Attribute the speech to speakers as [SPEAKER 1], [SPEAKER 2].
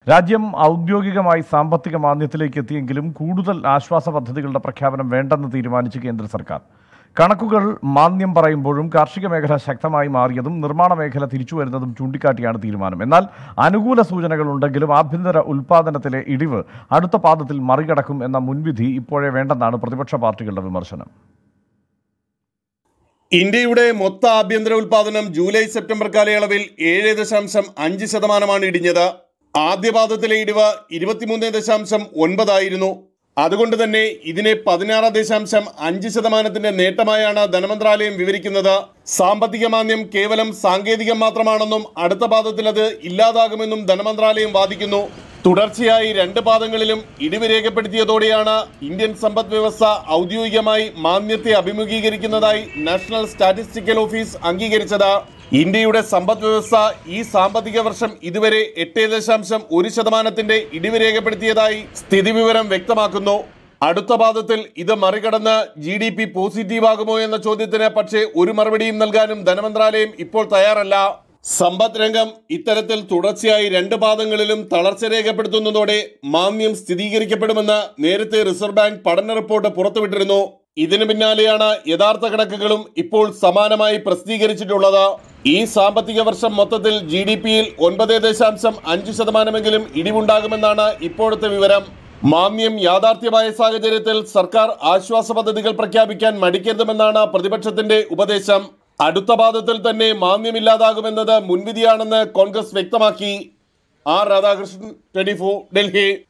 [SPEAKER 1] രാജ്യം ഔദ്യോഗികമായി സാമ്പത്തിക മാന്ദ്യത്തിലേക്ക് എത്തിയെങ്കിലും കൂടുതൽ ആശ്വാസ പദ്ധതികളുടെ പ്രഖ്യാപനം വേണ്ടെന്ന് തീരുമാനിച്ച് കേന്ദ്ര സർക്കാർ കണക്കുകൾ മാന്ദ്യം പറയുമ്പോഴും കാർഷിക മേഖല ശക്തമായി മാറിയതും നിർമ്മാണ മേഖല തിരിച്ചു വരുന്നതും ചൂണ്ടിക്കാട്ടിയാണ് തീരുമാനം എന്നാൽ അനുകൂല സൂചനകളുണ്ടെങ്കിലും ആഭ്യന്തര ഉൽപാദനത്തിലെ ഇടിവ് അടുത്ത പാദത്തിൽ മറികടക്കും എന്ന മുൻവിധി ഇപ്പോഴേ വേണ്ടെന്നാണ് പ്രതിപക്ഷ പാർട്ടികളുടെ വിമർശനം
[SPEAKER 2] ഇന്ത്യയുടെ മൊത്ത ആഭ്യന്തര ഉൽപാദനം ജൂലൈ സെപ്റ്റംബർ കാലയളവിൽ ഏഴ് ദശാംശം അഞ്ച് ശതമാനമാണ് ഇടിഞ്ഞത് ആദ്യപാദത്തിലെ ഇടിവ് ഇരുപത്തിമൂന്ന് ദശാംശം ഒൻപതായിരുന്നു അതുകൊണ്ട് തന്നെ ഇതിനെ പതിനാറ് ദശാംശം അഞ്ച് ശതമാനത്തിന്റെ നേട്ടമായാണ് ധനമന്ത്രാലയം വിവരിക്കുന്നത് സാമ്പത്തിക മാന്ദ്യം കേവലം സാങ്കേതികം മാത്രമാണെന്നും അടുത്ത പാദത്തിൽ അത് ഇല്ലാതാകുമെന്നും ധനമന്ത്രാലയം വാദിക്കുന്നു തുടർച്ചയായി രണ്ട് പാദങ്ങളിലും ഇടിവ് രേഖപ്പെടുത്തിയതോടെയാണ് ഇന്ത്യൻ സമ്പദ് വ്യവസ്ഥ ഔദ്യോഗികമായി മാന്ദ്യത്തെ അഭിമുഖീകരിക്കുന്നതായി നാഷണൽ സ്റ്റാറ്റിസ്റ്റിക്കൽ ഓഫീസ് അംഗീകരിച്ചത് ഇന്ത്യയുടെ സമ്പദ് വ്യവസ്ഥ ഈ സാമ്പത്തിക വർഷം ഇതുവരെ എട്ട് ദശാംശം ഒരു ശതമാനത്തിന്റെ ഇടിവ് രേഖപ്പെടുത്തിയതായി സ്ഥിതിവിവരം വ്യക്തമാക്കുന്നു അടുത്ത പാദത്തിൽ ഇത് മറികടന്ന് ജി ഡി പി പോസിറ്റീവ് ആകുമോ എന്ന ചോദ്യത്തിന് പക്ഷേ ഒരു മറുപടിയും നൽകാനും ധനമന്ത്രാലയം ഇപ്പോൾ തയ്യാറല്ല സമ്പദ് രംഗം ഇത്തരത്തിൽ തുടർച്ചയായി രണ്ട് പാദങ്ങളിലും തളർച്ച രേഖപ്പെടുത്തുന്നതോടെ മാന്ദ്യം സ്ഥിരീകരിക്കപ്പെടുമെന്ന് നേരത്തെ റിസർവ് ബാങ്ക് പഠന റിപ്പോർട്ട് പുറത്തുവിട്ടിരുന്നു ഇതിനു പിന്നാലെയാണ് യഥാർത്ഥ കണക്കുകളും ഇപ്പോൾ സമാനമായി പ്രസിദ്ധീകരിച്ചിട്ടുള്ളത് ഈ സാമ്പത്തിക വർഷം മൊത്തത്തിൽ ജി ഡി പിയിൽ ഒൻപത് ദശാംശം അഞ്ച് ശതമാനമെങ്കിലും ഇടിവുണ്ടാകുമെന്നാണ് ഇപ്പോഴത്തെ വിവരം മാന്ദ്യം യാഥാർത്ഥ്യമായ സാഹചര്യത്തിൽ സർക്കാർ ആശ്വാസ പദ്ധതികൾ പ്രഖ്യാപിക്കാൻ മടിക്കരുതെന്നാണ് പ്രതിപക്ഷത്തിന്റെ ഉപദേശം അടുത്ത പാദത്തിൽ തന്നെ മാന്ദ്യമില്ലാതാകുമെന്നത് മുൻവിധിയാണെന്ന് കോൺഗ്രസ് വ്യക്തമാക്കി ആർ രാധാകൃഷ്ണൻ ട്വന്റി ഡൽഹി